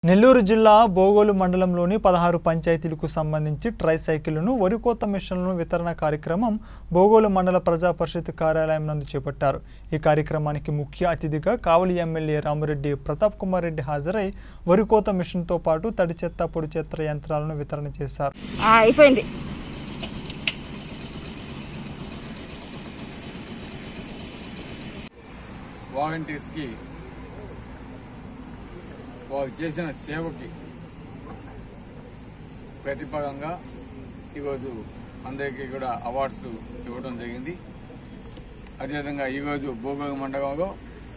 నెల్లూరు జిల్లా బోగోలు మండలంలోని పదహారు పంచాయతీలకు సంబంధించి ట్రైసైకిళ్లను వరికోత మిషన్లను వితరణ కార్యక్రమం బోగోలు మండల ప్రజా పరిషత్ కార్యాలయం నందు చేపట్టారు ఈ కార్యక్రమానికి ముఖ్య అతిథిగా కావలి ఎమ్మెల్యే రామిరెడ్డి ప్రతాప్ కుమార్ రెడ్డి హాజరై వరికోత మిషన్తో పాటు తడి చెత్త పొడి చెత్త యంత్రాలను వితరణ చేశారు ఆ, అయిపోయింది వాలంటీర్స్కి వారు చేసిన సేవకి ప్రతిఫలంగా ఈరోజు అందరికీ కూడా అవార్డ్స్ ఇవ్వడం జరిగింది అదేవిధంగా ఈరోజు భూగోళ మండలంలో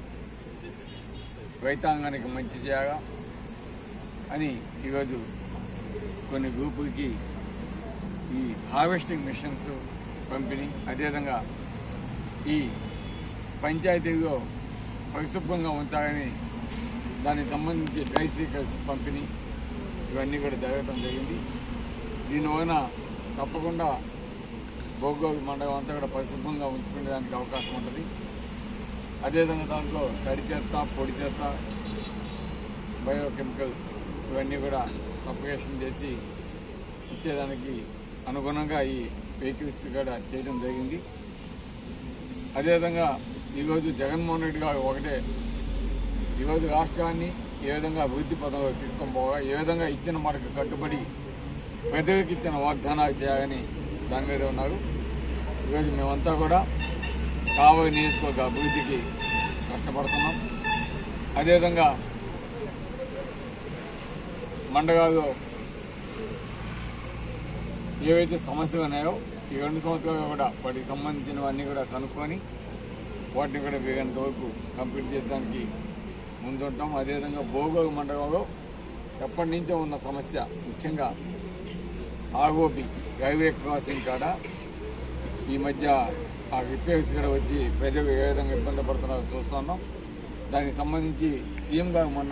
రైతాంగానికి మంచి చేయాలా అని ఈరోజు కొన్ని గ్రూపులకి ఈ హార్వెస్టింగ్ మిషన్స్ పంపిణీ అదేవిధంగా ఈ పంచాయతీలో పరిశుభ్రంగా ఉంచాలని దానికి సంబంధించి ట్రైసైకిల్స్ పంపిణీ ఇవన్నీ కూడా జరగడం జరిగింది దీనివలన తప్పకుండా భోగోలు మండలం అంతా కూడా పరిశుభ్రంగా ఉంచుకునే దానికి అవకాశం ఉంటుంది అదేవిధంగా దాంట్లో తడి చేత పొడి చేత బయోకెమికల్ ఇవన్నీ కూడా సపరేషన్ చేసి ఇచ్చేదానికి అనుగుణంగా ఈ వెహికల్స్ కూడా చేయడం జరిగింది అదేవిధంగా ఈరోజు జగన్మోహన్ రెడ్డి గారు ఒకటే ఈరోజు రాష్ట్రాన్ని ఏ విధంగా అభివృద్ధి పదంలో తీసుకొని పోగా ఏ విధంగా ఇచ్చిన మనకు కట్టుబడి ప్రజలకు ఇచ్చిన వాగ్దానాలు చేయాలని దాని మీద ఉన్నారు ఈరోజు మేమంతా కూడా కావలి నియోజకవర్గ అభివృద్ధికి కష్టపడుతున్నాం అదేవిధంగా మండగాల్లో ఏవైతే సమస్యలు ఉన్నాయో ఈ రెండు సంవత్సరాలు కూడా వాటికి సంబంధించినవన్నీ కూడా కనుక్కొని వాటిని కూడా వీరంత వరకు కంప్లీట్ చేయడానికి ముందుంటాం అదేవిధంగా భోగోగు మండలంలో ఎప్పటి నుంచో ఉన్న సమస్య ముఖ్యంగా ఆగోపి రైల్వే క్రాసింగ్ కాడ ఈ మధ్య ఆ రిపేర్స్ కూడా వచ్చి ప్రజలు ఏ విధంగా ఇబ్బంది పడుతున్నారో చూస్తున్నాం దానికి సంబంధించి సీఎం గారు మొన్న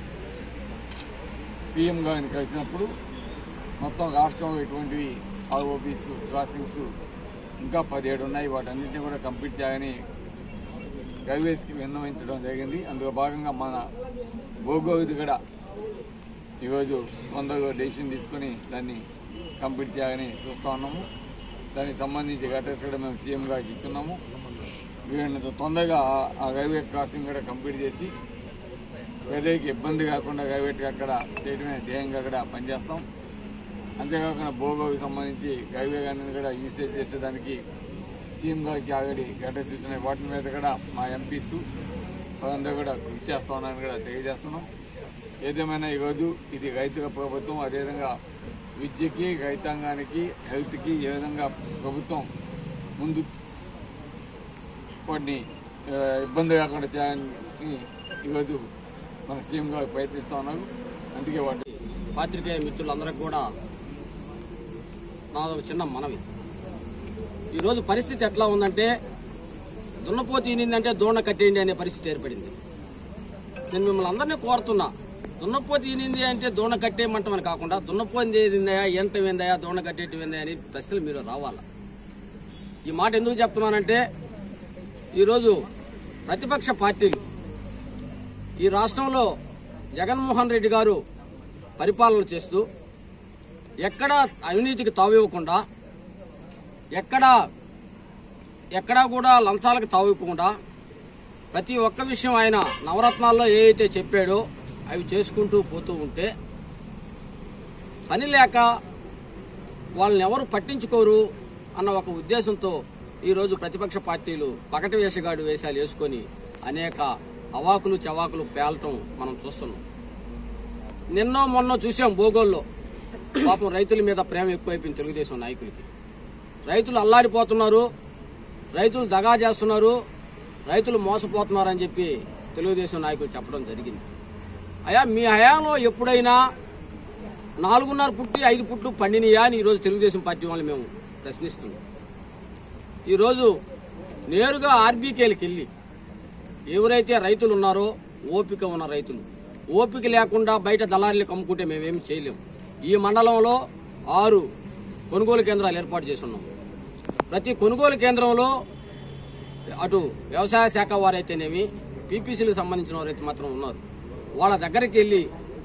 పీఎం గారిని కలిసినప్పుడు మొత్తం రాష్ట్రంలో ఇటువంటివి ఆర్ఓబీస్ క్రాసింగ్స్ ఇంకా పదిహేడు ఉన్నాయి వాటన్నింటినీ కూడా కంప్లీట్ చేయాలని రైల్వేస్కి విన్నవించడం జరిగింది అందులో భాగంగా మన భోగోది కూడా ఈరోజు తొందరగా డెసిషన్ తీసుకుని దాన్ని కంప్లీట్ చేయాలని చూస్తా ఉన్నాము దానికి సంబంధించి గటర్స్ కూడా మేము సీఎం గారికి ఇచ్చున్నాము వీళ్ళని తొందరగా ఆ- ఆ రైల్వే క్రాసింగ్ కూడా కంప్లీట్ చేసి ప్రజలకి ఇబ్బంది కాకుండా రైవేట్గా అక్కడ చేయడమే ధ్యేయంగా కూడా పనిచేస్తాం అంతేకాకుండా భోగోకి సంబంధించి రైల్వే గారిని కూడా యూసేజ్ చేసేదానికి సీఎం గారికి ఆల్రెడీ గడ్డస్ ఇస్తున్నాయి వాటి మీద కూడా మా ఎంపీస్ వాళ్ళందరూ కూడా కృషి చేస్తా ఉన్నారని కూడా తెలియజేస్తున్నాం ఏదేమైనా ఈరోజు ఇది రైతుల ప్రభుత్వం అదేవిధంగా విద్యకి రైతాంగానికి హెల్త్కి ఏ విధంగా ప్రభుత్వం ముందు కొన్ని ఆ, ఇబ్బంది కాకుండా చేయాలని ఈరోజు మన సీఎం గారు ప్రయత్నిస్తా ఉన్నారు అందుకే వాటి పాత్రికేయ మిత్రులందరికీ కూడా నాదొక చిన్న మనవి ఈరోజు పరిస్థితి ఎట్లా ఉందంటే దున్నపోతు ఈనిందంటే దూడ కట్టేయండి అనే పరిస్థితి ఏర్పడింది నేను మిమ్మల్ని అందరినీ కోరుతున్నా దున్నపోతు ఈనింది అంటే దూడ కట్టేయమంటమని కాకుండా దున్నపోయింది ఏదిందయా ఎంత ఏందయా దూడ కట్టేటి ఏందయా అని ప్రశ్నలు మీరు రావాలా ఈ మాట ఎందుకు చెప్తున్నానంటే ఈరోజు ప్రతిపక్ష పార్టీలు ఈ రాష్ట్రంలో జగన్మోహన్ రెడ్డి గారు పరిపాలన చేస్తూ ఎక్కడా అవినీతికి తావివ్వకుండా ఎక్కడా ఎక్కడా కూడా లంచాలకు తావివ్వకుండా ప్రతి ఒక్క విషయం ఆయన నవరత్నాల్లో ఏ అయితే చెప్పాడో అవి చేసుకుంటూ పోతూ ఉంటే పని లేక వాళ్ళని ఎవరు పట్టించుకోరు అన్న ఒక ఉద్దేశంతో ఈరోజు ప్రతిపక్ష పార్టీలు పకటి వేషగాడు వేషాలు వేసుకొని అనేక అవాకులు చవాకులు పేలటం మనం చూస్తున్నాం నిన్నో మొన్న చూసాం భోగోల్లో పాపం రైతుల మీద ప్రేమ ఎక్కువైపోయింది తెలుగుదేశం నాయకులకి రైతులు అల్లాడిపోతున్నారు రైతులు దగా చేస్తున్నారు రైతులు మోసపోతున్నారని చెప్పి తెలుగుదేశం నాయకులు చెప్పడం జరిగింది అయ్యా మీ హయాంలో ఎప్పుడైనా నాలుగున్నర పుట్టి ఐదు పుట్లు పండినయా అని ఈరోజు తెలుగుదేశం పార్టీ వాళ్ళు మేము ప్రశ్నిస్తున్నాం ఈరోజు నేరుగా ఆర్బీకేలకు వెళ్ళి ఎవరైతే రైతులు ఉన్నారో ఓపిక ఉన్న రైతులు ఓపిక లేకుండా బయట దళారీలకు అమ్ముకుంటే మేమేమి చేయలేం ఈ మండలంలో ఆరు కొనుగోలు కేంద్రాలు ఏర్పాటు చేసి ఉన్నాం ప్రతి కొనుగోలు కేంద్రంలో అటు వ్యవసాయ శాఖ వారైతేనేమి పీపీసీలకు సంబంధించిన వారైతే మాత్రం ఉన్నారు వాళ్ళ దగ్గరికి వెళ్ళి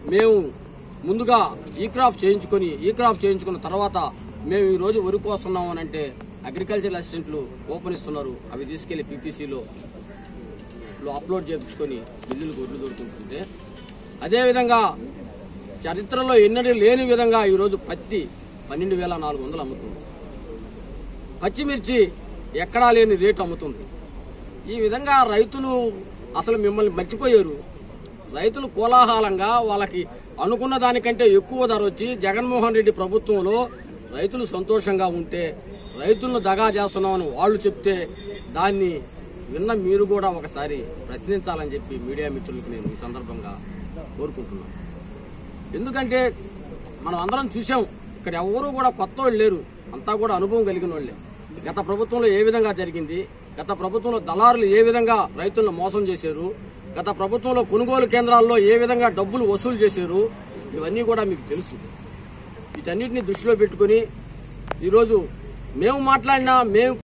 మేము ముందుగా ఈ క్రాప్ చేయించుకొని ఈ క్రాప్ చేయించుకున్న తర్వాత మేము ఈ రోజు వరి కోస్తున్నాం అని అంటే అగ్రికల్చర్ అసిస్టెంట్లు ఓపెన్ ఇస్తున్నారు అవి తీసుకెళ్లి పీపీసీలో అప్లోడ్ చేయించుకొని బిల్లులు ఒడ్లు దొరుకుతుంటే అదేవిధంగా చరిత్రలో ఎన్నడూ లేని విధంగా ఈరోజు పత్తి పన్నెండు వేల నాలుగు వందలు అమ్ముతుంది పచ్చిమిర్చి ఎక్కడా లేని రేటు అమ్ముతుంది ఈ విధంగా రైతులు అసలు మిమ్మల్ని మర్చిపోయారు రైతులు కోలాహలంగా వాళ్ళకి అనుకున్న దానికంటే ఎక్కువ ధర వచ్చి జగన్మోహన్ రెడ్డి ప్రభుత్వంలో రైతులు సంతోషంగా ఉంటే రైతులను దగా చేస్తున్నామని వాళ్ళు చెప్తే దాన్ని విన్న మీరు కూడా ఒకసారి ప్రశ్నించాలని చెప్పి మీడియా మిత్రులకు నేను ఈ సందర్భంగా కోరుకుంటున్నాను ఎందుకంటే మనం అందరం చూసాం ఇక్కడ ఎవరు కూడా కొత్త వాళ్ళు లేరు అంతా కూడా అనుభవం కలిగిన వాళ్ళే గత ప్రభుత్వంలో ఏ విధంగా జరిగింది గత ప్రభుత్వంలో దళారులు ఏ విధంగా రైతులను మోసం చేశారు గత ప్రభుత్వంలో కొనుగోలు కేంద్రాల్లో ఏ విధంగా డబ్బులు వసూలు చేశారు ఇవన్నీ కూడా మీకు తెలుసు వీటన్నిటిని దృష్టిలో పెట్టుకుని ఈరోజు మేము మాట్లాడినా మేము